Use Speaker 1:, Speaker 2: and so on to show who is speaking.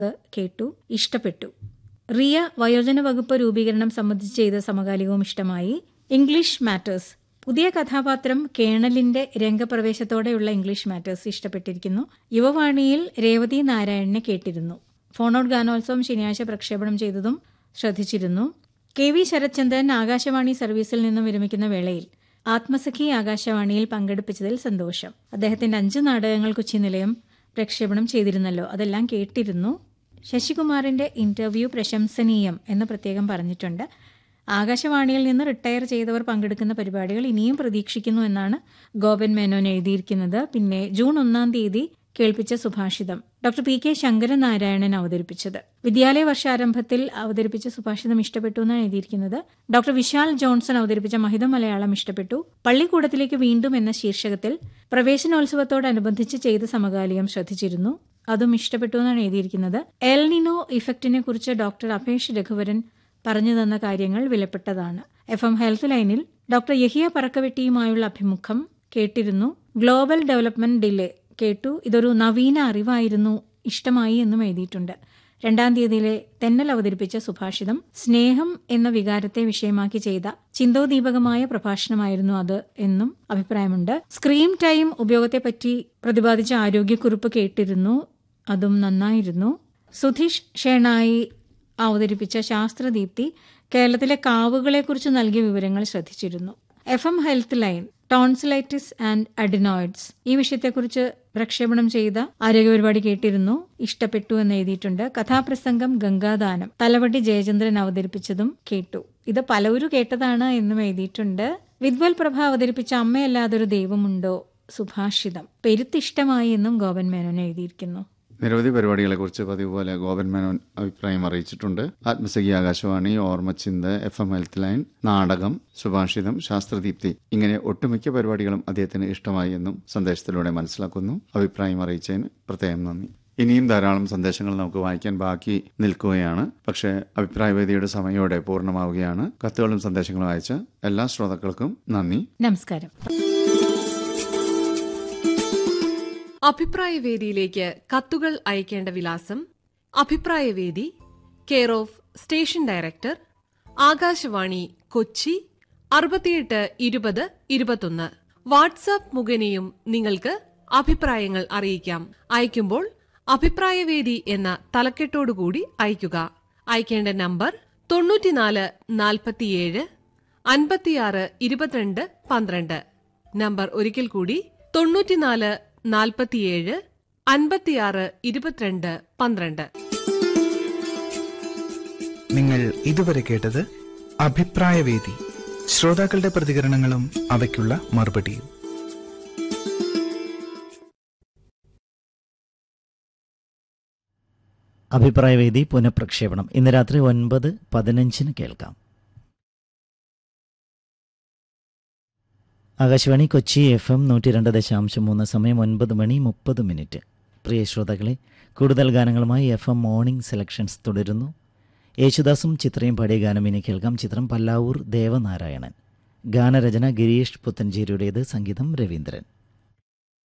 Speaker 1: കേട്ടു ഇഷ്ടപ്പെട്ടു റിയ വയോജന വകുപ്പ് രൂപീകരണം സംബന്ധിച്ച് ചെയ്ത സമകാലികവും ഇഷ്ടമായി ഇംഗ്ലീഷ് മാറ്റേഴ്സ് പുതിയ കഥാപാത്രം കേണലിന്റെ രംഗപ്രവേശത്തോടെയുള്ള ഇംഗ്ലീഷ് മാറ്റേഴ്സ് ഇഷ്ടപ്പെട്ടിരിക്കുന്നു യുവവാണിയിൽ രേവതി നാരായണനെ കേട്ടിരുന്നു ഫോൺ ഔട്ട് ഗാനോത്സവം ശനിയാഴ്ച പ്രക്ഷേപണം ചെയ്തതും ശ്രദ്ധിച്ചിരുന്നു കെ വി ശരത്ചന്ദ്രൻ ആകാശവാണി സർവീസിൽ നിന്നും വിരമിക്കുന്ന വേളയിൽ ആത്മസഖി ആകാശവാണിയിൽ പങ്കെടുപ്പിച്ചതിൽ സന്തോഷം അദ്ദേഹത്തിന്റെ അഞ്ച് നാടകങ്ങൾ കൊച്ചി നിലയം പ്രക്ഷേപണം ചെയ്തിരുന്നല്ലോ അതെല്ലാം കേട്ടിരുന്നു ശശികുമാറിന്റെ ഇന്റർവ്യൂ പ്രശംസനീയം എന്ന് പ്രത്യേകം പറഞ്ഞിട്ടുണ്ട് ആകാശവാണിയിൽ നിന്ന് റിട്ടയർ ചെയ്തവർ പങ്കെടുക്കുന്ന പരിപാടികൾ ഇനിയും പ്രതീക്ഷിക്കുന്നു എന്നാണ് ഗോപൻ മേനോൻ എഴുതിയിരിക്കുന്നത് പിന്നെ ജൂൺ ഒന്നാം തീയതി കേൾപ്പിച്ച സുഭാഷിതം ഡോക്ടർ പി കെ ശങ്കരനാരായണൻ അവതരിപ്പിച്ചത് വിദ്യാലയ വർഷാരംഭത്തിൽ അവതരിപ്പിച്ച സുഭാഷിതം ഇഷ്ടപ്പെട്ടു എന്നാണ് എഴുതിയിരിക്കുന്നത് ഡോക്ടർ വിശാൽ ജോൺസൺ അവതരിപ്പിച്ച മഹിത മലയാളം ഇഷ്ടപ്പെട്ടു പള്ളിക്കൂടത്തിലേക്ക് വീണ്ടും എന്ന ശീർഷകത്തിൽ പ്രവേശനോത്സവത്തോടനുബന്ധിച്ച് ചെയ്ത സമകാലികം ശ്രദ്ധിച്ചിരുന്നു അതും ഇഷ്ടപ്പെട്ടു എന്നാണ് എഴുതിയിരിക്കുന്നത് എൽനിനോ ഇഫക്റ്റിനെ കുറിച്ച് ഡോക്ടർ അപേഷ് രഘുവരൻ പറഞ്ഞു തന്ന കാര്യങ്ങൾ വിലപ്പെട്ടതാണ് എഫ് എം ഹെൽത്ത് ലൈനിൽ ഡോക്ടർ യഹിയ പറക്കവെട്ടിയുമായുള്ള അഭിമുഖം കേട്ടിരുന്നു ഗ്ലോബൽ ഡെവലപ്മെന്റ് ഡിലേ കേട്ടു ഇതൊരു നവീന അറിവായിരുന്നു ഇഷ്ടമായി എന്നും എഴുതിയിട്ടുണ്ട് രണ്ടാം തീയതിയിലെ തെന്നൽ അവതരിപ്പിച്ച സുഭാഷിതം സ്നേഹം എന്ന വികാരത്തെ വിഷയമാക്കി ചെയ്ത ചിന്തോദീപകമായ പ്രഭാഷണമായിരുന്നു അത് എന്നും അഭിപ്രായമുണ്ട് സ്ക്രീൻ ടൈം ഉപയോഗത്തെപ്പറ്റി പ്രതിപാദിച്ച ആരോഗ്യക്കുറിപ്പ് കേട്ടിരുന്നു അതും നന്നായിരുന്നു സുധീഷ് ഷേണായി അവതരിപ്പിച്ച ശാസ്ത്രദീപ്തി കേരളത്തിലെ കാവുകളെക്കുറിച്ച് നൽകിയ വിവരങ്ങൾ ശ്രദ്ധിച്ചിരുന്നു F M health line tonsillitis and adenoids ഈ വിഷയത്തെക്കുറിച്ച് പ്രക്ഷേപണം ചെയ്ത ആരോഗ്യ പരിപാടി കേട്ടിരുന്നു ഇഷ്ടപ്പെട്ടു എന്ന് എഴുതിയിട്ടുണ്ട് കഥാപ്രസംഗം ഗംഗാദാനം തലവടി ജയചന്ദ്രൻ അവതരിപ്പിച്ചതും കേട്ടു ഇത് പലവരും കേട്ടതാണ് എന്നും എഴുതിയിട്ടുണ്ട് വിദ്വൽ പ്രഭ അവതരിപ്പിച്ച അമ്മയല്ലാതൊരു ദൈവമുണ്ടോ സുഭാഷിതം പെരുത്തിഷ്ടമായി എന്നും ഗോപൻ മേനോൻ എഴുതിയിരിക്കുന്നു
Speaker 2: നിരവധി പരിപാടികളെക്കുറിച്ച് പതിവ് പോലെ ഗോപൻ മേനോൻ അഭിപ്രായം അറിയിച്ചിട്ടുണ്ട് Athmasakhi Akashvani Ormachinthu F M health line നാടകം സുഭാഷിതം ശാസ്ത്രദീപ്തി ഇങ്ങനെ ഒട്ടുമിക്ക പരിപാടികളും അദ്ദേഹത്തിന് ഇഷ്ടമായി എന്നും സന്ദേശത്തിലൂടെ മനസ്സിലാക്കുന്നു അഭിപ്രായം അറിയിച്ചതിന് പ്രത്യേകം നന്ദി ഇനിയും ധാരാളം സന്ദേശങ്ങൾ നമുക്ക് വായിക്കാൻ ബാക്കി നിൽക്കുകയാണ് പക്ഷേ അഭിപ്രായവേദിയുടെ സമയോടെ പൂർണ്ണമാവുകയാണ് കത്തുകളും സന്ദേശങ്ങളും അയച്ച എല്ലാ ശ്രോതാക്കൾക്കും നന്ദി
Speaker 1: നമസ്കാരം
Speaker 3: അഭിപ്രായവേദിയിലേക്ക് കത്തുകൾ അയക്കേണ്ട വിലാസം അഭിപ്രായവേദി care of station director Akashvani Kochi അറുപത്തിയെട്ട് ഇരുപത് ഇരുപത്തൊന്ന് വാട്സാപ്പ് മുഖേനയും നിങ്ങൾക്ക് അഭിപ്രായങ്ങൾ അറിയിക്കാം അയക്കുമ്പോൾ അഭിപ്രായവേദി എന്ന തലക്കെട്ടോടുകൂടി അയയ്ക്കുക അയക്കേണ്ട നമ്പർ തൊണ്ണൂറ്റിനാല് നാൽപ്പത്തിയേഴ് അൻപത്തിയാറ് ഇരുപത്തിരണ്ട് പന്ത്രണ്ട് നമ്പർ ഒരിക്കൽ കൂടി തൊണ്ണൂറ്റിനാല് നാൽപ്പത്തിയേഴ് അൻപത്തിയാറ് ഇരുപത്തിരണ്ട് പന്ത്രണ്ട്
Speaker 4: നിങ്ങൾ ഇതുവരെ കേട്ടത് അഭിപ്രായവേദി ശ്രോതാക്കളുടെ പ്രതികരണങ്ങളും അവയ്ക്കുള്ള മറുപടിയും
Speaker 5: അഭിപ്രായവേദി പുനഃപ്രക്ഷേപണം ഇന്ന് രാത്രി ഒൻപത് പതിനഞ്ചിന് കേൾക്കാം ആകാശവാണി കൊച്ചി എഫ് എം നൂറ്റി രണ്ട് ദശാംശം മൂന്ന് സമയം ഒൻപത് മണി മുപ്പത് മിനിറ്റ് പ്രിയ ശ്രോതാക്കളെ കൂടുതൽ ഗാനങ്ങളുമായി എഫ് എം മോർണിംഗ് സെലക്ഷൻസ് തുടരുന്നു യേശുദാസും ചിത്രയും പാടിയ ഗാനം ഇനി കേൾക്കാം ചിത്രം പല്ലാവൂർ ദേവനാരായണൻ ഗാനരചന ഗിരീഷ് പുത്തഞ്ചേരിയുടേത് സംഗീതം രവീന്ദ്രൻ